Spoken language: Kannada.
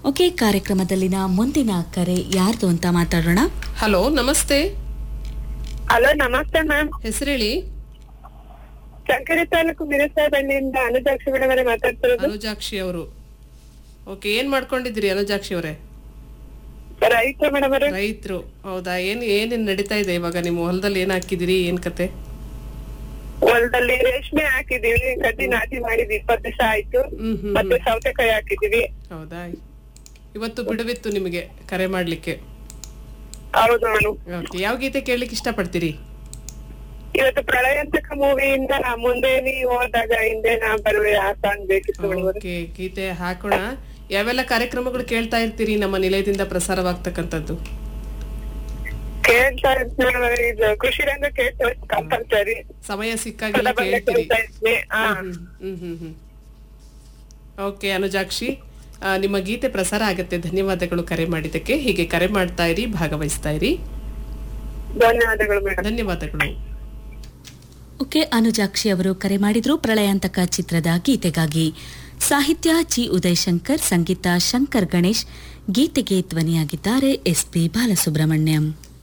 ಓಕೆ ಕಾರ್ಯಕ್ರಮದಲ್ಲಿನ ಮುಂದಿನ ಕರೆ ಯಾರ್ದು ಅಂತ ಮಾತಾಡೋಣ ಹಲೋ ನಮಸ್ತೆ ಹಲೋ ನಮಸ್ತೆ ಮ್ಯಾಮ್ ಹೆಸರೇಳಿ ಚಂಕರಿ ತಾಲೂಕು ಮಿರಸಾಬಳ್ಳಿಯಿಂದ ಅನುಜಾಕ್ಷಿ ಮೇಡಮ್ ಅವರೇ ಮಾತಾಡ್ತಿರೋದು ಅನುಜಾಕ್ಷಿ ಅವರು ಓಕೆ ಏನ್ ಮಾಡ್ಕೊಂಡಿದ್ದೀರಿ ಅನುಜಾಕ್ಷಿ ಅವರೇ ರೈತ ಮೇಡಮ್ ಅವರೇ ರೈತರು ಹೌದಾ ಏನ್ ಏನೇನ್ ನಡೀತಾ ಇದೆ ಇವಾಗ ನಿಮ್ಮ ಹೊಲದಲ್ಲಿ ಏನ್ ಹಾಕಿದಿರಿ ಏನ್ ಕತೆ ಹೊಲದಲ್ಲಿ ರೇಷ್ಮೆ ಹಾಕಿದೀವಿ ಗದ್ದಿ ನಾಟಿ ಮಾಡಿದ್ವಿ ಇಪ್ಪತ್ತು ದಿವಸ ಆಯ್ತು ಹ್ಮ್ ಹ್ಮ್ ಮತ್ತೆ ಸೌತೆಕಾಯಿ ಹಾಕಿದೀವಿ ಹೌದಾ ಇವತ್ತು ಬಿಡುವಿತ್ತು ನಿಮಗೆ ಕರೆ ಮಾಡ್ಲಿಕ್ಕೆ ಹೌದು ಮೇಡಮ್ ಓಕೆ ಯಾವ ಗೀತೆ ಕೇಳಲಿಕ್ಕೆ ಇಷ್ಟಪಡ್ತೀರಿ ಇವತ್ತು ಪ್ರಳಯಾಂತಕ ಮೂವಿಯಿಂದ ಮುಂದೆ ನೀ ಹೋದಾಗ ಹಿಂದೆ ನಾ ಬರುವೆ ಆ ಸಾಂಗ್ ಬೇಕಿತ್ತು ಮೇಡಮ್ ಓಕೆ ಗೀತೆ ಹಾಕೋಣ ಯಾವೆಲ್ಲ ಕಾರ್ಯಕ್ರಮಗಳು ಕೇಳ್ತಾ ಇರ್ತೀರಿ ನಮ್ಮ ನಿಲಯದಿಂದ ಪ್ರಸಾರವಾಗ್ತಕ್ಕಂಥದ್ದು ಕೇಳ್ತಾ ಇದ್ ಮೇಡಮ್ ಅವರೇ ಇದು ಕೃಷಿ ರಂಗ ಕೇಳ್ತಾ ಕಂಪಲ್ಸರಿ ಸಮಯ ಸಿಕ್ಕಾಗೆಲ್ಲ ಕೇಳ್ತೀರಿ ಕೇಳ್ತಾ ಇದ್ವಿ ಹಾ ಹ್ಮ್ ಹ್ಮ್ ಹ್ಮ್ ಹ್ಮ್ ಓಕೆ ಅನುಜಾಕ್ಷಿ ಆ, ನಿಮ್ಮ ಗೀತೆ ಪ್ರಸಾರ ಆಗತ್ತೆ ಧನ್ಯವಾದಗಳು ಕರೆ ಮಾಡಿದ್ದಕ್ಕೆ ಹೀಗೆ ಕರೆ ಮಾಡ್ತಾ ಇರಿ ಭಾಗವಹಿಸ್ತಾ ಇರಿ ಧನ್ಯವಾದಗಳು ಮೇಡಮ್ ಧನ್ಯವಾದಗಳು ಓಕೆ ಅನುಜಾಕ್ಷಿ ಅವರು ಕರೆ ಮಾಡಿದ್ರು ಪ್ರಳಯಾಂತಕ ಚಿತ್ರದ ಗೀತೆಗಾಗಿ ಸಾಹಿತ್ಯ ಜಿ ಉದಯಶಂಕರ್ ಸಂಗೀತ ಶಂಕರ್ ಗಣೇಶ್ ಗೀತೆಗೆ ಧ್ವನಿಯಾಗಿದ್ದಾರೆ ಎಸ್ ಪಿ ಬಾಲಸುಬ್ರಹ್ಮಣ್ಯಂ